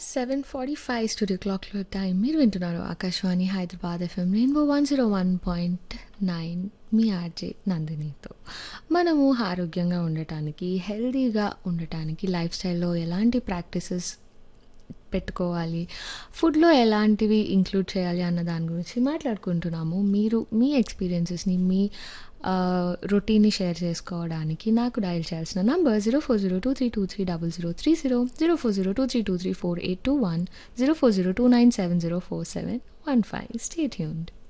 seven forty five studio క్లాక్లో time మీరు వింటున్నారు Akashvani Hyderabad FM rainbow one zero one point nine మీ ఆర్జే నందినితో మనము ఆరోగ్యంగా ఉండటానికి హెల్తీగా ఉండటానికి లైఫ్ స్టైల్లో ఎలాంటి ప్రాక్టీసెస్ పెట్టుకోవాలి ఫుడ్లో ఎలాంటివి ఇంక్లూడ్ చేయాలి అన్న దాని గురించి మాట్లాడుకుంటున్నాము మీరు మీ ఎక్స్పీరియన్సెస్ని మీ రొటీన్ని షేర్ చేసుకోవడానికి నాకు డయల్ చేయాల్సిన number zero four zero two three two three double zero three zero zero four zero two three two three four eight two one zero four zero two nine seven zero four seven one five stay tuned